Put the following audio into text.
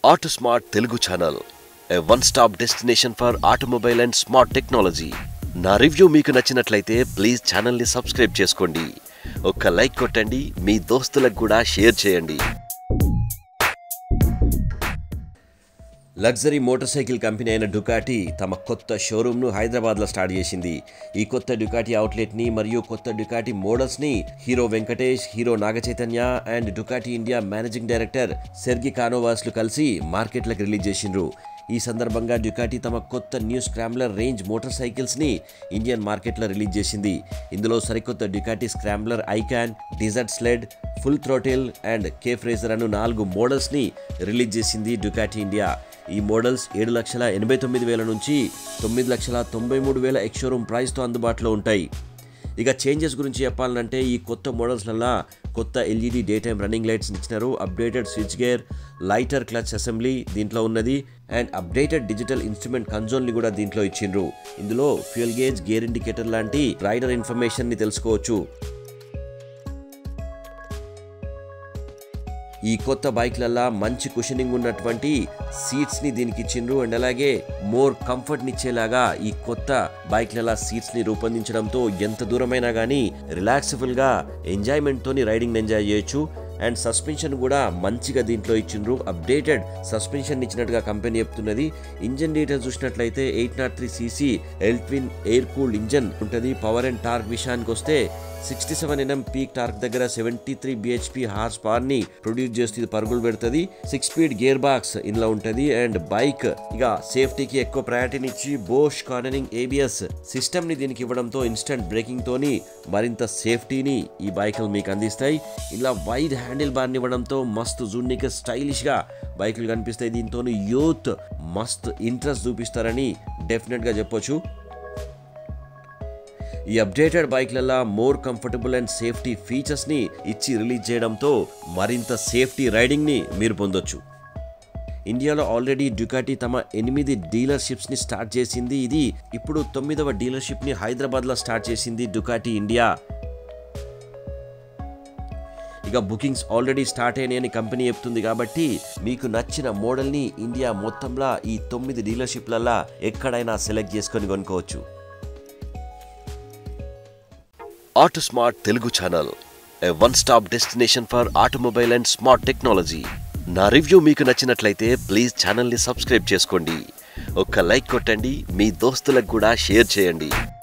auto smart Telugu channel a one stop destination for automobile and smart technology నా review మీకు నచ్చినట్లయితే please ఛానల్ని subscribe చేసుకోండి ఒక్క లైక్ కొట్టండి మీ దోస్తులకు కూడా షేర్ చేయండి లగ్జరీ మోటార్ సైకిల్ కంపెనీ అయిన డుకాటి తమ కొత్త షోరూమ్ను హైదరాబాద్లో స్టార్ట్ చేసింది ఈ కొత్త డుకాటి అవుట్లెట్ని మరియు కొత్త డుకాటి మోడల్స్ని hero Venkatesh hero Naga Chaitanya and Ducati India managing director Sergi కానోవాస్లు కలిసి మార్కెట్లకు రిలీజ్ చేసిండ్రు ఈ సందర్భంగా డ్యుకాటి తమ కొత్త న్యూ స్క్రాంబ్లర్ రేంజ్ మోటార్ సైకిల్స్ని ఇండియన్ మార్కెట్లో రిలీజ్ చేసింది ఇందులో సరికొత్త Ducati Scrambler Icon Desert Sled Full Throttle and కే ఫ్రేజర్ అను నాలుగు మోడల్స్ని రిలీజ్ చేసింది డ్యుకాటి ఇండియా ఈ మోడల్స్ ఏడు లక్షల ఎనభై తొమ్మిది వేల నుంచి తొమ్మిది లక్షల తొంభై మూడు వేల ఎక్స్షోరూమ్ ప్రైస్తో అందుబాటులో ఉంటాయి ఇక చేంజెస్ గురించి చెప్పాలంటే ఈ కొత్త మోడల్స్లలో కొత్త LED day time running lights ఇచ్చినారు updated switch gear lighter clutch assembly దీంట్లో ఉన్నది అండ్ అప్డేటెడ్ డిజిటల్ ఇన్స్ట్రుమెంట్ కన్సోల్ని కూడా దీంట్లో ఇచ్చిండ్రు ఇందులో ఫ్యూయల్ గేజ్ గేర్ ఇండికేటర్ లాంటి రైడర్ ఇన్ఫర్మేషన్ని తెలుసుకోవచ్చు ఈ కొత్త బైక్లల్లా మంచి కుషనింగ్ ఉన్నటువంటి సీట్స్ని దీనికి ఇచ్చిండ్రు అండ్ అలాగే మోర్ కంఫర్ట్ని ఇచ్చేలాగా ఈ కొత్త బైక్లలా సీట్స్ని రూపొందించడంతో ఎంత దూరమైనా కానీ రిలాక్సబుల్గా ఎంజాయ్మెంట్తోని రైడింగ్ ఎంజాయ్ చేయొచ్చు అండ్ సస్పెన్షన్ కూడా మంచిగా దీంట్లో ఇచ్చిండ్రు అప్డేటెడ్ సస్పెన్షన్ ఇచ్చినట్టుగా కంపెనీ చెప్తున్నది ఇంజన్ డీటెయిల్స్ చూసినట్లయితే eight nought three CC L twin air cooled engine ఉంటుంది పవర్ అండ్ టార్క్ విషయానికి వస్తే sixty seven NM peak torque దగ్గర seventy three BHP horse power ని ప్రొడ్యూస్ చేస్తూ ఇది పరుగులు పెడుతుంది సిక్స్ స్పీడ్ గేర్ బాక్స్ ఇందులో ఉంటుంది అండ్ బైక్ ఇక సేఫ్టీకి ఎక్కువ ప్రయారిటీని ఇచ్చి బోష్ కార్నరింగ్ ఏబిఎస్ సిస్టమ్ ని దీనికి ఇవ్వడంతో ఇన్స్టెంట్ బ్రేకింగ్ తోని మరింత సేఫ్టీని ఈ బైకులు మీకు అందిస్తాయి ఇలా వైడ్ హ్యాండిల్ బార్ ఇవ్వడంతో మస్తు జూన్నిక స్టైలిష్ గా బైకులు కనిపిస్తాయి దీంతో యూత్ మస్తు ఇంట్రెస్ట్ చూపిస్తారని డెఫినెట్ గా చెప్పొచ్చు ఈ అప్డేటెడ్ బైక్లలో మోర్ కంఫర్టబుల్ అండ్ సేఫ్టీ ఫీచర్స్ని ఇచ్చి రిలీజ్ చేయడంతో మరింత సేఫ్టీ రైడింగ్ని మీరు పొందొచ్చు ఇండియాలో ఆల్రెడీ డ్యుకాటి తమ ఎనిమిది డీలర్షిప్స్ని స్టార్ట్ చేసింది ఇది ఇప్పుడు తొమ్మిదవ డీలర్షిప్ని హైదరాబాద్లో స్టార్ట్ చేసింది డుకాటి ఇండియా ఇక బుకింగ్స్ ఆల్రెడీ స్టార్ట్ అయినాయని కంపెనీ చెప్తుంది కాబట్టి మీకు నచ్చిన మోడల్ని ఇండియా మొత్తంలో ఈ తొమ్మిది డీలర్షిప్లల్లో ఎక్కడైనా సెలెక్ట్ చేసుకొని కొనుక్కోవచ్చు auto smart Telugu channel a one stop destination for automobile and smart technology నా రివ్యూ మీకు నచ్చినట్లయితే ప్లీజ్ ఛానల్ని సబ్స్క్రైబ్ చేసుకోండి ఒక్క లైక్ కొట్టండి మీ దోస్తులకు కూడా షేర్ చేయండి